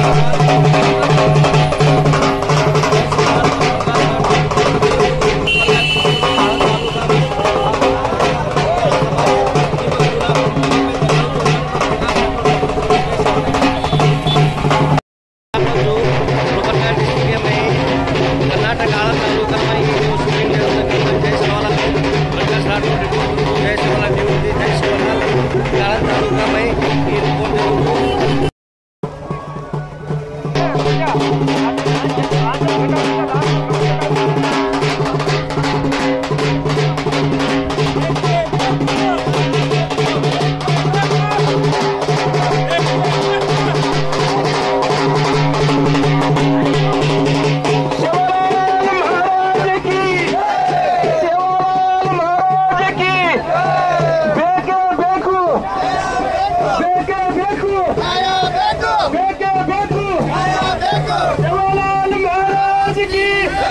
Gulbarga district में कर्नाटक आळंद तालुकाમાં ಈ ಶೂಟಿಂಗ್ ನಡೆಸತಕ್ಕಂಥ ಜೈ ಶಿವಲಾಲ್ ಪ್ರಕಾಶ್ ರಾಠೋಡ್ ಜೈ ಶಿವಲಾಲ್ ಡ್ಯೂಟಿ ಜೈ ಶಿವಲಾಲ್ ಆಳಂದ ತಾಲೂಕಾમાં ಈ ರಿಪೋರ್ಟ್ ಬೇಕೇ ಬೇಕು ಬೇಕೇ ಬೇಕು ಬೇಕೇ ಬೇಕು ಜವಾಹರ್ಲಾಲ್ ಮಹಾರಾಜ್ ಕಿ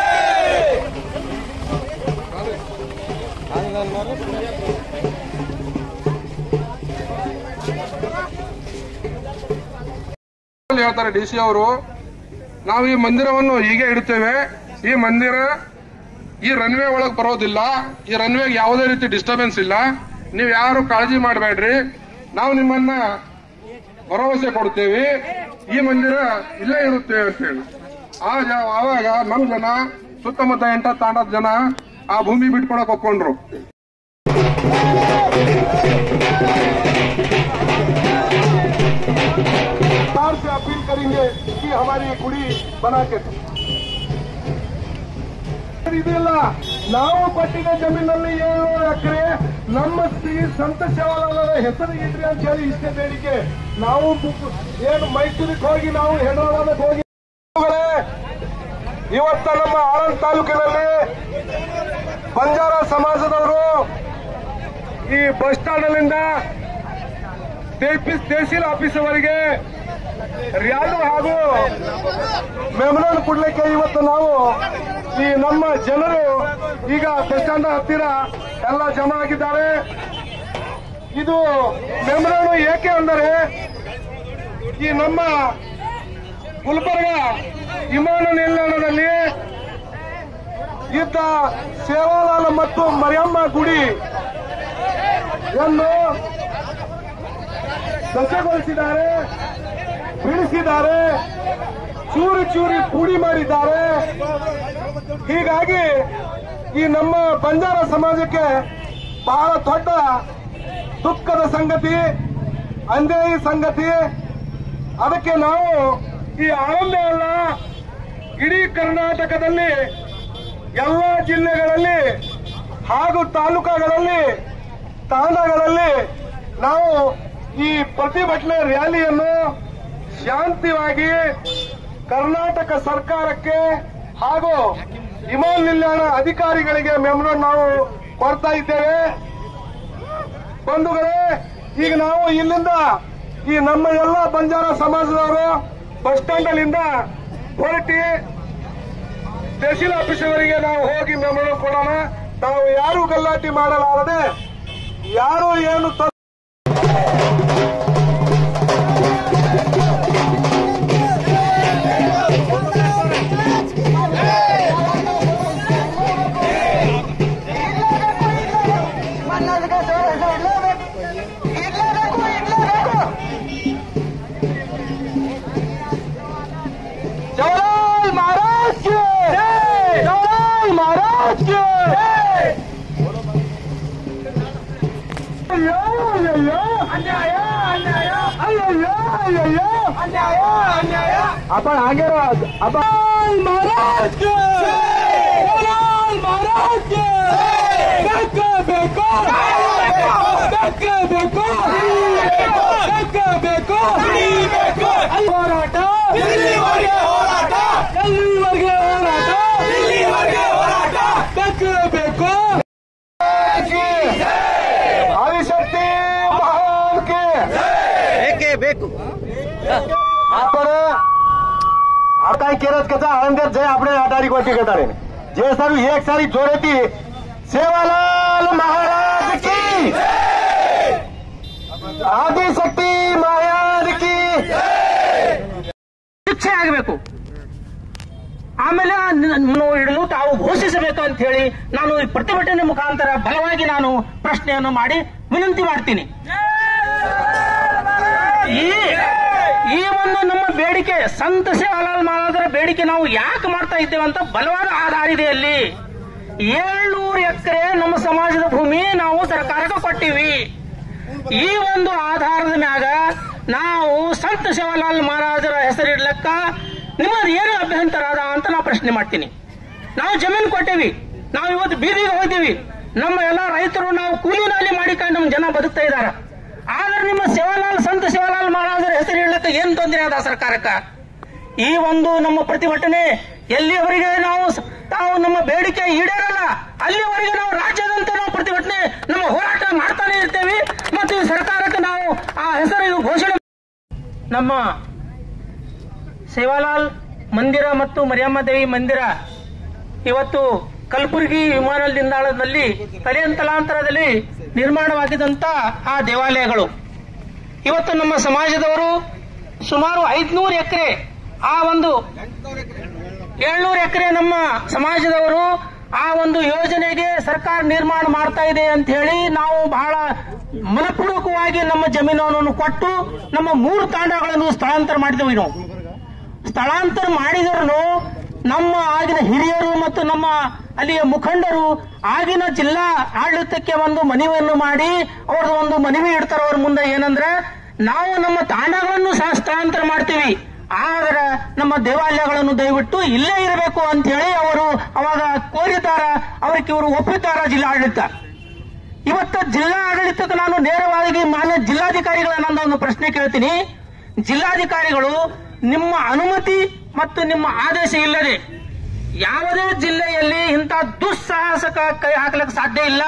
ಅಲ್ಲಿ ಹೇಳ್ತಾರೆ ಡಿ ಸಿ ಅವರು ನಾವು ಈ ಮಂದಿರವನ್ನು ಹೀಗೆ ಇಡ್ತೇವೆ ಈ ಮಂದಿರ ಈ ರನ್ವೇ ಒಳಗೆ ಬರೋದಿಲ್ಲ ಈ ರನ್ವೇಗೆ ಯಾವುದೇ ರೀತಿ ಡಿಸ್ಟರ್ಬೆನ್ಸ್ ಇಲ್ಲ ನೀವು ಯಾರು ಕಾಳಜಿ ಮಾಡಬೇಡ್ರಿ ನಾವು ನಿಮ್ಮನ್ನ ಭರವಸೆ ಕೊಡ್ತೇವೆ ಈ ಮಂದಿರ ಇಲ್ಲೇ ಇರುತ್ತೆ ಅಂತ ಹೇಳಿ ಆ ಜ- ಆವಾಗ ನಮ್ಮ ಜನ ಸುತ್ತಮುತ್ತ ಎಂಟ ತಾಂಡದ ಜನ ಆ ಭೂಮಿ ಬಿಟ್ಕೊಳಕ್ ಒಪ್ಕೊಂಡ್ರು सरकार से अपील करेंगे कि हमारी गुड़ी बना के दो। ಇದೆಯಲ್ಲ ನಾವು ಕೊಟ್ಟಿದ್ದ ಜಮೀನಲ್ಲಿ ಏಳ್ನೂರು ಎಕರೆ ನಮ್ಮ ಶ್ರೀ ಸಂತ ಶಿವಾಲಯದ ಹೆಸರು ಇಡ್ರಿ ಅಂತ ಹೇಳಿ ಇಷ್ಟೇ ಬೇಡಿಕೆ ನಾವು ಬು- ಏನು ಮೈಸೂರಿಗೆ ಹೋಗಿ ನಾವು ಹೆಣ್ಣಾಳಕ್ಕೆ ಹೋಗಿ ಇವತ್ತ ನಮ್ಮ ಆಳಂದ್ ತಾಲೂಕಿನಲ್ಲಿ ಬಂಜಾರ ಸಮಾಜದವರು ಈ ಬಸ್ ಸ್ಟ್ಯಾಂಡ್ನಿಂದ ತಹಸೀಲ್ ಆಫೀಸ್ವರೆಗೆ ರ್ಯಾಲು ಹಾಗೂ ಮೆಮೊರಲ್ ಕೊಡ್ಲಿಕ್ಕೆ ಇವತ್ತು ನಾವು ಈ ನಮ್ಮ ಜನರು ಈಗ ಬಸ್ ಸ್ಟ್ಯಾಂಡ್ ಹತ್ತಿರ ಎಲ್ಲ ಜಮಾ ಆಗಿದ್ದಾರೆ ಇದು ಮೆಮೊರಲ್ ಏಕೆ ಅಂದರೆ ಈ ನಮ್ಮ ಗುಲ್ಬರ್ಗ ವಿಮಾನ ನಿಲ್ದಾಣದಲ್ಲಿ ಇದ್ದ ಸೇವಾಲಾಲ್ ಮತ್ತು ಮರಿಯಮ್ಮ ಗುಡಿ ಎಂದು ಸ್ವಚ್ಛಗೊಳಿಸಿದ್ದಾರೆ ಬೀಳಿಸಿದ್ದಾರೆ ಚೂರಿ ಚೂರಿ ಪುಡಿ ಮಾಡಿದ್ದಾರೆ ಹೀಗಾಗಿ ಈ ನಮ್ಮ ಬಂಜಾರ ಸಮಾಜಕ್ಕೆ ಬಹಳ ದೊಡ್ಡ ದುಃಖದ ಸಂಗತಿ ಅಂದೇಯಿ ಸಂಗತಿ ಅದಕ್ಕೆ ನಾವು ಈ ಆನಂದ ಅಲ್ಲ ಇಡೀ ಕರ್ನಾಟಕದಲ್ಲಿ ಎಲ್ಲ ಜಿಲ್ಲೆಗಳಲ್ಲಿ ಹಾಗೂ ತಾಲೂಕುಗಳಲ್ಲಿ ತಾಂಡಗಳಲ್ಲಿ ನಾವು ಈ ಪ್ರತಿಭಟನೆ ರ್ಯಾಲಿಯನ್ನು ಶಾಂತಿವಾಗಿ ಕರ್ನಾಟಕ ಸರ್ಕಾರಕ್ಕೆ ಹಾಗೂ ವಿಮಾನ ನಿಲ್ದಾಣ ಅಧಿಕಾರಿಗಳಿಗೆ ಮೆಮೊರ ನಾವು ಕೊಡ್ತಾ ಇದ್ದೇವೆ ಬಂಧುಗಳೇ ಈಗ ನಾವು ಇಲ್ಲಿಂದ ಈ ನಮ್ಮ ಎಲ್ಲ ಬಂಜಾರ ಸಮಾಜದವರು ಬಸ್ ಸ್ಟ್ಯಾಂಡ್ ಅಲ್ಲಿಂದ ಹೊರಟಿ ತಹಸೀಲ್ ಆಫೀಸವರಿಗೆ ನಾವು ಹೋಗಿ ಮೆಮೊರ ಕೊಡೋಣ ನಾವು ಯಾರು ಗಲಾಟೆ ಮಾಡಲಾರದೆ ಯಾರು ಏನು ತ- जवाहरलाल महाराज के जवाहरलाल महाराज के अಯ್ಯೋ ಅಯ್ಯೋ ಅನ್ಯಾಯ ಅನ್ಯಾಯ ಅಯ್ಯೋ ಅಯ್ಯೋ ಅನ್ಯಾಯ ಅನ್ಯಾಯ आपण आगे रहो आपण महाराज के जवाहरलाल महाराज के ಬೇಕು ಬೇಕು ಬೇಕು ಬೇಕು ಬೇಕು ಬೇಕು ಹೋರಾಟ ಎಲ್ಲಿವರೆಗೆ ಹೋರಾಟ ಎಲ್ಲಿವರೆಗೆ ಹೋರಾಟ ಎಲ್ಲಿವರೆಗೆ ಹೋರಾಟ ಬೇಕು ಬೇಕು आदिशक्ती महाराज के ಬೇಕೇ ಬೇಕು आपण आता केरच कसा आनंदात जय આપણે અઢારી કોટી કટાડે જે સારું એક સારી જોડેતી સેવાલાલ મહારાજ की आदिशक्ती महाराज की ಇಚ್ಛೆ ಆಗಬೇಕು ಆಮೇಲೆ ನಾನು ಹಿಡಿದು ತಾವು ಘೋಷಿಸಬೇಕು ಅಂತ ಹೇಳಿ ನಾನು ಈ ಪ್ರತಿಭಟನೆ ಮುಖಾಂತರ ಬಲವಾಗಿ ನಾನು ಪ್ರಶ್ನೆಯನ್ನು ಮಾಡಿ ವಿನಂತಿ ಮಾಡ್ತೀನಿ ಈ ಈ ಒಂದು ನಮ್ಮ ಬೇಡಿಕೆ ಸಂತ ಸೇವಾಲಾಲ್ ಮಹಾರಾಜರ ಬೇಡಿಕೆ ನಾವು ಯಾಕೆ ಮಾಡ್ತಾ ಇದ್ದೇವೆ ಅಂತ ಬಲವಾದ ಆಧಾರ ಇದೆ ಅಲ್ಲಿ ಏಳ್ನೂರು ಎಕರೆ ನಮ್ಮ ಸಮಾಜದ ಭೂಮಿ ನಾವು ಸರ್ಕಾರಕ್ಕೆ ಕೊಟ್ಟಿವಿ ಈ ಒಂದು ಆಧಾರದ ಮ್ಯಾಗ ನಾವು ಸಂತ ಸೇವಾಲಾಲ್ ಮಹಾರಾಜರ ಹೆಸರಿಡ್ಲಕ್ಕ ನಿಮ್ಮದು ಏನು ಅಭ್ಯಂತರ ಅದ ಅಂತ ನಾವು ಪ್ರಶ್ನೆ ಮಾಡ್ತೀನಿ ನಾವು ಜಮೀನು ಕೊಟ್ಟೇವಿ ನಾವು ಇವತ್ತು ಬೀದಿಗೆ ಹೋಗ್ತೀವಿ ನಮ್ಮ ಎಲ್ಲ ರೈತರು ನಾವು ಕೂಲಿ ನಾಲಿ ಮಾಡಿಕೊಂಡು ನಮ್ಮ ಜನ ಬದುಕ್ತಾ ಇದಾರ ಆದ್ರೆ ನಿಮ್ಮ ಸೇವಾಲಾಲ್ ಸಂತ ಸೇವಾಲಾಲ್ ಮಹಾರಾಜರ ಹೆಸರು ಇಡ್ಲಕ್ಕ ಏನ್ ತೊಂದರೆ ಅದ ಸರ್ಕಾರಕ್ಕ ಈ ಒಂದು ನಮ್ಮ ಪ್ರತಿಭಟನೆ ಎಲ್ಲಿಯವರೆಗೆ ನಾವು ಸ- ತಾವು ನಮ್ಮ ಬೇಡಿಕೆ ಈಡೇರಲ್ಲ ಅಲ್ಲಿವರೆಗೆ ನಾವು ರಾಜ್ಯಾದ್ಯಂತ ನಾವು ಪ್ರತಿಭಟನೆ ನಮ್ಮ ಹೋರಾಟ ಮಾಡ್ತಾನೆ ಇರ್ತೇವೆ ಮತ್ತು ಈ ಸರ್ಕಾರಕ್ಕೆ ನಾವು ಆ ಹೆಸರು ಘೋಷಣೆ ನಮ್ಮ ಸೇವಾಲಾಲ್ ಮಂದಿರ ಮತ್ತು ಮರಿಯಮ್ಮ ದೇವಿ ಮಂದಿರ ಇವತ್ತು ಕಲಬುರಗಿ ವಿಮಾನ ನಿಲ್ದಾಣದಲ್ಲಿ ತಲೆಯಂತಲಾಂತರದಲ್ಲಿ ನಿರ್ಮಾಣವಾಗಿದ್ದಂತ ಆ ದೇವಾಲಯಗಳು ಇವತ್ತು ನಮ್ಮ ಸಮಾಜದವರು ಸುಮಾರು ಐದ್ನೂರು ಎಕರೆ ಆ ಒಂದು ಏಳ್ನೂರು ಎಕರೆ ನಮ್ಮ ಸಮಾಜದವರು ಆ ಒಂದು ಯೋಜನೆಗೆ ಸರ್ಕಾರ ನಿರ್ಮಾಣ ಮಾಡ್ತಾ ಇದೆ ಅಂತ ಹೇಳಿ ನಾವು ಬಹಳ ಮನಪೂರ್ವಕವಾಗಿ ನಮ್ಮ ಜಮೀನನ್ನು ಕೊಟ್ಟು ನಮ್ಮ ಮೂರು ತಾಂಡಗಳನ್ನು ಸ್ಥಳಾಂತರ ಮಾಡಿದೆವು ನಾವು ಸ್ಥಳಾಂತರ ಮಾಡಿದರೂ ನಮ್ಮ ಆಗಿನ ಹಿರಿಯರು ಮತ್ತು ನಮ್ಮ ಅಲ್ಲಿಯ ಮುಖಂಡರು ಆಗಿನ ಜಿಲ್ಲಾ ಆಡಳಿತಕ್ಕೆ ಒಂದು ಮನವಿಯನ್ನು ಮಾಡಿ ಅವ್ರದ್ದು ಒಂದು ಮನವಿ ಇಡ್ತಾರೆ ಅವ್ರ ಮುಂದೆ ಏನಂದ್ರೆ ನಾವು ನಮ್ಮ ತಾಂಡಗಳನ್ನು ಸಹ ಸ್ಥಳಾಂತರ ಮಾಡ್ತೀವಿ ಆದ್ರೆ ನಮ್ಮ ದೇವಾಲಯಗಳನ್ನು ದಯವಿಟ್ಟು ಇಲ್ಲೇ ಇರಬೇಕು ಅಂತ ಹೇಳಿ ಅವರು ಅವಾಗ ಕೋರಿದ್ದಾರ ಅವರಿಗೆ ಇವರು ಒಪ್ಪಿದ್ದಾರ ಜಿಲ್ಲಾಡಳಿತ ಇವತ್ತು ಜಿಲ್ಲಾ ಆಡಳಿತಕ್ಕೆ ನಾನು ನೇರವಾಗಿ ಮಾನ್ಯ ಜಿಲ್ಲಾಧಿಕಾರಿಗಳ ನನ್ನ ಒಂದು ಪ್ರಶ್ನೆ ಕೇಳ್ತೀನಿ ಜಿಲ್ಲಾಧಿಕಾರಿಗಳು ನಿಮ್ಮ ಅನುಮತಿ ಮತ್ತು ನಿಮ್ಮ ಆದೇಶ ಇಲ್ಲದೆ ಯಾವುದೇ ಜಿಲ್ಲೆಯಲ್ಲಿ ಇಂಥ ದುಸ್ಸಾಹಸಕ ಕೈ ಹಾಕ್ಲಿಕ್ಕೆ ಸಾಧ್ಯ ಇಲ್ಲ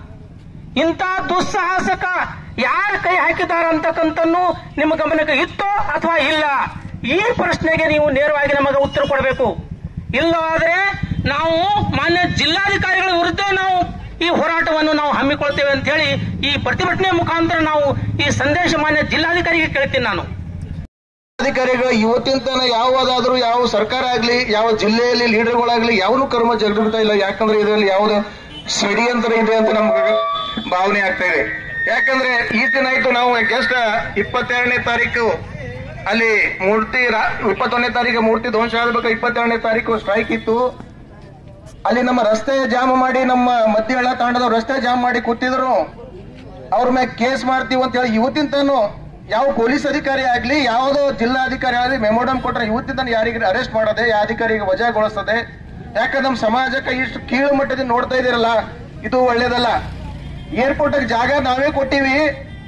ಇಂಥ ದುಸ್ಸಾಹಸಕ ಯಾರು ಕೈ ಹಾಕಿದ್ದಾರೆ ಅಂತಕ್ಕಂಥನ್ನು ನಿಮ್ಮ ಗಮನಕ್ಕೆ ಇತ್ತೋ ಅಥವಾ ಇಲ್ಲ ಈ ಪ್ರಶ್ನೆಗೆ ನೀವು ನೇರವಾಗಿ ನಮಗೆ ಉತ್ತರ ಕೊಡಬೇಕು ಇಲ್ಲವಾದರೆ ನಾವು ಮಾನ್ಯ ಜಿಲ್ಲಾಧಿಕಾರಿಗಳ ವಿರುದ್ಧ ನಾವು ಈ ಹೋರಾಟವನ್ನು ನಾವು ಹಮ್ಮಿಕೊಳ್ತೇವೆ ಅಂತ ಹೇಳಿ ಈ ಪ್ರತಿಭಟನೆ ಮುಖಾಂತರ ನಾವು ಈ ಸಂದೇಶ ಮಾನ್ಯ ಜಿಲ್ಲಾಧಿಕಾರಿಗೆ ಕೇಳ್ತೀನಿ ನಾನು ಅಧಿಕಾರಿಗಳು ಇವತ್ತಿನ ತನ ಯಾವುದಾದ್ರೂ ಯಾವ ಸರ್ಕಾರ ಆಗ್ಲಿ ಯಾವ ಜಿಲ್ಲೆಯಲ್ಲಿ ಲೀಡರ್ಗಳಾಗ್ಲಿ ಯಾವನು ಕರ್ಮ ಜರುಗುತ್ತಾ ಇಲ್ಲ ಯಾಕಂದ್ರೆ ಇದರಲ್ಲಿ ಯಾವ್ದು ಷಡ್ಯಂತ್ರ ಇದೆ ಅಂತ ನಮ್ಗೆ ಭಾವನೆ ಆಗ್ತಾ ಇದೆ ಯಾಕಂದ್ರೆ ಈ ದಿನ ಆಯ್ತು ನಾವು ಜಸ್ಟ್ ಇಪ್ಪತ್ತೆರಡನೇ ತಾರೀಕು ಅಲ್ಲಿ ಮೂರ್ತಿ ರಾ- ಇಪ್ಪತ್ತೊಂದನೇ ತಾರೀಕು ಮೂರ್ತಿ ಧ್ವಂಸ ಆಗ್ಬೇಕು ಇಪ್ಪತ್ತೆರಡನೇ ತಾರೀಕು ಸ್ಟ್ರೈಕ್ ಇತ್ತು ಅಲ್ಲಿ ನಮ್ಮ ರಸ್ತೆ ಜಾಮ್ ಮಾಡಿ ನಮ್ಮ ಮಧ್ಯಹಳ್ಳ ತಾಂಡದವ್ರು ರಸ್ತೆ ಜಾಮ್ ಮಾಡಿ ಕೂತಿದ್ರು ಅವ್ರ ಮೇಲೆ ಕೇಸ್ ಮಾಡ್ತೀವಿ ಅಂತ ಹೇಳಿ ಇವತ್ತಿನ ತಾನು ಯಾವ ಪೊಲೀಸ್ ಅಧಿಕಾರಿ ಆಗ್ಲಿ ಯಾವುದೋ ಜಿಲ್ಲಾಧಿಕಾರಿ ಆಗಲಿ ಮೆಮೋಡಮ್ ಕೊಟ್ರೆ ಇವತ್ತಿನ ತಾನು ಯಾರಿಗೆ ಅರೆಸ್ಟ್ ಮಾಡೋದೆ ಯಾವ ಅಧಿಕಾರಿಗೆ ವಜಾಗೊಳಿಸ್ತದೆ ಯಾಕಂದ್ರೆ ನಮ್ಮ ಸಮಾಜಕ್ಕೆ ಇಷ್ಟು ಕೀಳು ಮಟ್ಟದಿಂದ ನೋಡ್ತಾ ಇದೀರಲ್ಲ ಇದು ಒಳ್ಳೇದಲ್ಲ ಏರ್ಪೋರ್ಟ್ ಜಾಗ ನಾವೇ ಕೊಟ್ಟಿವಿ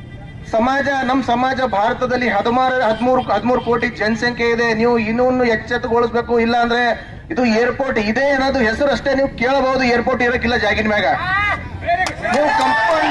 ಸಮಾಜ ನಮ್ಮ ಸಮಾಜ ಭಾರತದಲ್ಲಿ ಹದಿಮಾರು ಹದಿಮೂರು ಹದಿಮೂರು ಕೋಟಿ ಜನಸಂಖ್ಯೆ ಇದೆ ನೀವು ಇನ್ನೂ ಎಚ್ಚೆತ್ತುಗೊಳಿಸ್ಬೇಕು ಇಲ್ಲ ಅಂದ್ರೆ ಇದು ಏರ್ಪೋರ್ಟ್ ಇದೆ ಅನ್ನೋದು ಹೆಸರು ಅಷ್ಟೇ ನೀವು ಕೇಳಬಹುದು ಏರ್ಪೋರ್ಟ್ ಇರಕ್ಕಿಲ್ಲ ಜಾಗಿನ ಮ್ಯಾಗ ನೀವು ಕಂಪೌಂಡ್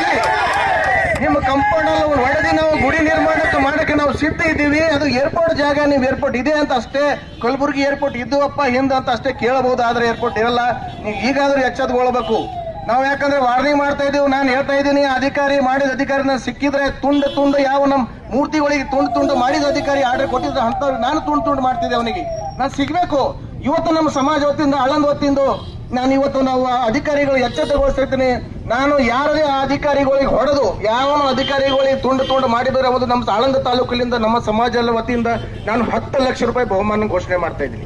ನಿಮ್ಮ ಕಂಪೌಂಡ್ ಒಡೆದಿ ನಾವು ಗುಡಿ ನಿರ್ಮಾಣಕ್ಕೆ ಮಾಡಕ್ಕೆ ನಾವು ಸಿದ್ಧ ಇದ್ದೀವಿ ಅದು ಏರ್ಪೋರ್ಟ್ ಜಾಗ ನೀವು ಏರ್ಪೋರ್ಟ್ ಇದೆ ಅಂತ ಅಷ್ಟೇ ಕಲಬುರಗಿ ಏರ್ಪೋರ್ಟ್ ಇದ್ದುವಪ್ಪ ಹಿಂದ ಅಂತ ಅಷ್ಟೇ ಕೇಳಬಹುದು ಆದ್ರೆ ಏರ್ಪೋರ್ಟ್ ಇರಲ್ಲ ನೀವು ಈಗಾದ್ರೂ ಎಚ್ಚೆತ್ಕೊಳ್ಬೇಕು ನಾವು ಯಾಕಂದ್ರೆ ವಾರ್ನಿಂಗ್ ಮಾಡ್ತಾ ಇದೀವಿ ನಾನು ಹೇಳ್ತಾ ಇದ್ದೀನಿ ಅಧಿಕಾರಿ ಮಾಡಿದ ಅಧಿಕಾರಿ ನಾನು ಸಿಕ್ಕಿದ್ರೆ ತುಂಡ ತುಂಡ ಯಾವ ನಮ್ಮ ಮೂರ್ತಿಗಳಿಗೆ ತುಂಡು ತುಂಡು ಮಾಡಿದ ಅಧಿಕಾರಿ ಆರ್ಡರ್ ಕೊಟ್ಟಿದ್ರೆ ಅಂತ ನಾನು ತುಂಡು ತುಂಡು ಮಾಡ್ತಿದ್ದೆ ಅವನಿಗೆ ನಾನು ಸಿಗ್ಬೇಕು ಇವತ್ತು ನಮ್ಮ ಸಮಾಜ ಹೊತ್ತಿಂದ ಆಳಂದ ಹೊತ್ತಿಂದ ನಾನು ಇವತ್ತು ನಾವು ಆ ಅಧಿಕಾರಿಗಳು ಎಚ್ಚೆತ್ತುಗೊಳಿಸ್ತಿರ್ತೀನಿ ನಾನು ಯಾರದೇ ಆ ಅಧಿಕಾರಿಗಳಿಗೆ ಹೊಡೆದು ಯಾವ ಅಧಿಕಾರಿಗಳಿಗೆ ತುಂಡು ತುಂಡು ಮಾಡಿದರೆ ಅವತ್ತು ನಮ್ಮ ಆಳಂದ ತಾಲೂಕಿನಿಂದ ನಮ್ಮ ಸಮಾಜದ ವತಿಯಿಂದ ನಾನು ಹತ್ತು ಲಕ್ಷ ರೂಪಾಯಿ ಬಹುಮಾನ ಘೋಷಣೆ ಮಾಡ್ತಾ ಇದ್ದೀನಿ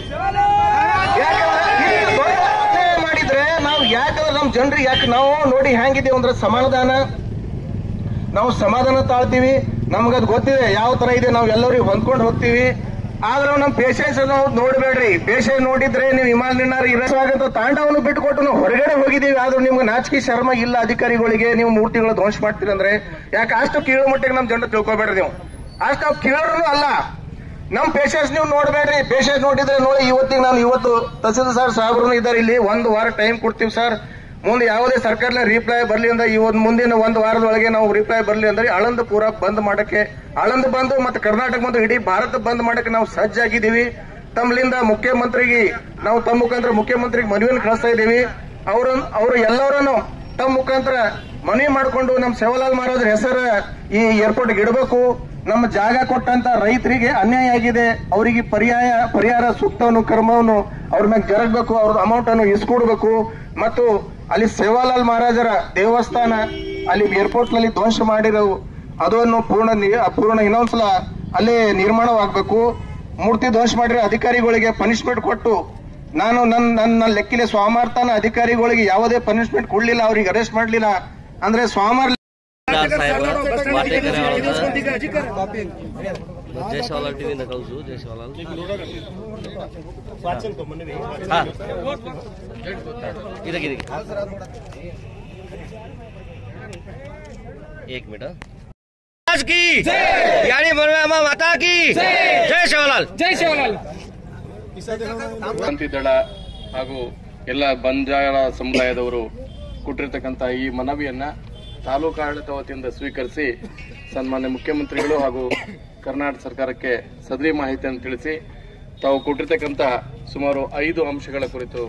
ಯಾಕಂದ್ರೆ ಇಷ್ಟು ದೊಡ್ಡ ಅನ್ಯಾಯ ಮಾಡಿದ್ರೆ ನಾವು ಯಾಕಂದ್ರೆ ನಮ್ಮ ಜನರಿಗೆ ಯಾಕೆ ನಾವು ನೋಡಿ ಹೆಂಗಿದೀವಿ ಅಂದ್ರೆ ಸಮಾಧಾನ ನಾವು ಸಮಾಧಾನ ತಾಳ್ತೀವಿ ನಮ್ಗದ್ ಗೊತ್ತಿದೆ ಯಾವ ತರ ಇದೆ ನಾವು ಎಲ್ಲರಿಗೂ ಹೊಂದ್ಕೊಂಡು ಹೋಗ್ತೀವಿ ಆದ್ರೆ ನಮ್ಮ ಪೇಷನ್ಸ್ ನಾವು ನೋಡ್ಬೇಡ್ರಿ ಪೇಷನ್ಸ್ ನೋಡಿದ್ರೆ ನೀವು ವಿಮಾನ ನಿನ್ನಾರ ಇರಸ್ವಾಗತ್ತ ತಾಂಡವನ್ನು ಬಿಟ್ಟುಕೊಟ್ಟು ನಾವು ಹೊರಗಡೆ ಹೋಗಿದೀವಿ ಆದ್ರೂ ನಿಮ್ಗೆ ನಾಚಿಕೆ ಶರ್ಮ ಇಲ್ಲ ಅಧಿಕಾರಿಗಳಿಗೆ ನೀವು ಮೂರ್ತಿಗಳು ಧ್ವಂಸ ಮಾಡ್ತೀರಿ ಅಂದ್ರೆ ಯಾಕೆ ಅಷ್ಟು ಕೀಳು ಮಟ್ಟಿಗೆ ನಮ್ ಜನರು ತಿಳ್ಕೊಬೇಡ್ರಿ ನೀವು ಅಷ್ಟು ನಾವು ಕೀಳರು ಅಲ್ಲ ನಮ್ ಪೇಷನ್ಸ್ ನೀವು ನೋಡ್ಬೇಡ್ರಿ ಪೇಷನ್ಸ್ ನೋಡಿದ್ರೆ ನೋಡಿ ಇವತ್ತಿಗೆ ನಾನು ಇವತ್ತು ತಹಸೀಲ್ದಾರ್ ಸಾಹೇಬ್ರು ಇದ್ದಾರೆ ಇಲ್ಲಿ ಒಂದು ವಾರ ಟೈಮ್ ಕೊಡ್ತೀವಿ ಸರ್ ಮುಂದೆ ಯಾವುದೇ ಸರ್ಕಾರದ ರಿಪ್ಲೈ ಬರ್ಲಿ ಅಂದ್ರೆ ಈ ಒಂದ್ ಮುಂದಿನ ಒಂದು ವಾರದೊಳಗೆ ನಾವು ರಿಪ್ಲೈ ಬರ್ಲಿ ಅಂದ್ರೆ ಆಳಂದ ಪೂರ ಬಂದ್ ಮಾಡಕ್ಕೆ ಆಳಂದ ಬಂದು ಮತ್ತೆ ಕರ್ನಾಟಕ ಬಂದು ಇಡೀ ಭಾರತ ಬಂದ್ ಮಾಡಕ್ಕೆ ನಾವು ಸಜ್ಜಾಗಿದ್ದೀವಿ ತಮ್ಮಲಿಂದ ಮುಖ್ಯಮಂತ್ರಿಗೆ ನಾವು ತಮ್ಮ ಮುಖಾಂತರ ಮುಖ್ಯಮಂತ್ರಿಗೆ ಮನವಿಯನ್ನು ಕಳಿಸ್ತಾ ಇದ್ದೀವಿ ಅವ್ರ ಅವರು ಎಲ್ಲರನ್ನು ತಮ್ಮ ಮುಖಾಂತರ ಮನವಿ ಮಾಡಿಕೊಂಡು ನಮ್ಮ ಸೇವಾಲಾಲ್ ಮಹಾರಾಜರ ಹೆಸರು ಈ ಏರ್ಪೋರ್ಟ್ ಇಡಬೇಕು ನಮ್ಮ ಜಾಗ ಕೊಟ್ಟಂತ ರೈತರಿಗೆ ಅನ್ಯಾಯ ಆಗಿದೆ ಅವರಿಗೆ ಪರ್ಯಾಯ ಪರಿಹಾರ ಸೂಕ್ತವನ್ನು ಕರ್ಮವನ್ನು ಅವ್ರ ಮೇಲೆ ಜರಗಬೇಕು ಅವ್ರ ಅಮೌಂಟ್ ಅನ್ನು ಇಸ್ಕೊಡ್ಬೇಕು ಮತ್ತು ಅಲ್ಲಿ ಸೇವಾಲಾಲ್ ಮಹಾರಾಜರ ದೇವಸ್ಥಾನ ಅಲ್ಲಿ ಏರ್ಪೋರ್ಟ್ ನಲ್ಲಿ ಧ್ವಂಸ ಮಾಡಿರೋ ಅದನ್ನು ಪೂರ್ಣ ನಿ- ಪೂರ್ಣ ಇನ್ನೊಂದ್ಸಲ ಅಲ್ಲೇ ನಿರ್ಮಾಣವಾಗಬೇಕು ಮೂರ್ತಿ ಧ್ವಂಸ ಮಾಡಿರೋ ಅಧಿಕಾರಿಗಳಿಗೆ ಪನಿಷ್ಮೆಂಟ್ ಕೊಟ್ಟು ನಾನು ನನ್ನ ನನ್ನ ಲೆಕ್ಕಿಲೆ ಸ್ವಾಮಾರ್ಥನ ಅಧಿಕಾರಿಗಳಿಗೆ ಯಾವುದೇ ಪನಿಷ್ಮೆಂಟ್ ಕೊಡ್ಲಿಲ್ಲ ಅವ್ರಿಗೆ ಅರೆಸ್ಟ್ ಮಾಡ್ಲಿಲ್ಲ ಅಂದ್ರೆ ಸ್ವಾಮಾರ್ ಸಾಹೇಬ ವಾಟೇಕರ್ ಅವರ ಜಯಶವಾಲಾಲ್ ಟಿವಿಯಿಂದ ಕಳಿಸು ಜಯಶವಾಲಾಲ್ ಹಾ ಇದಕ್ಕೆ ಇದಕ್ಕೆ एक मिनट आज की यानी मनवा माता की जय शिवलाल ಕ್ರಾಂತಿ ದಳ ಹಾಗೂ ಎಲ್ಲ ಬಂಜಾರ ಸಮುದಾಯದವರು ಕೊಟ್ಟಿರ್ತಕ್ಕಂಥ ಈ ಮನವಿಯನ್ನ ತಾಲೂಕು ಆಡಳಿತ ವತಿಯಿಂದ ಸ್ವೀಕರಿಸಿ ಸನ್ಮಾನ್ಯ ಮುಖ್ಯಮಂತ್ರಿಗಳು ಹಾಗೂ ಕರ್ನಾಟಕ ಸರ್ಕಾರಕ್ಕೆ ಸದರಿ ಮಾಹಿತಿಯನ್ನು ತಿಳಿಸಿ ತಾವು ಕೊಟ್ಟಿರ್ತಕ್ಕಂಥ ಸುಮಾರು ಐದು ಅಂಶಗಳ ಕುರಿತು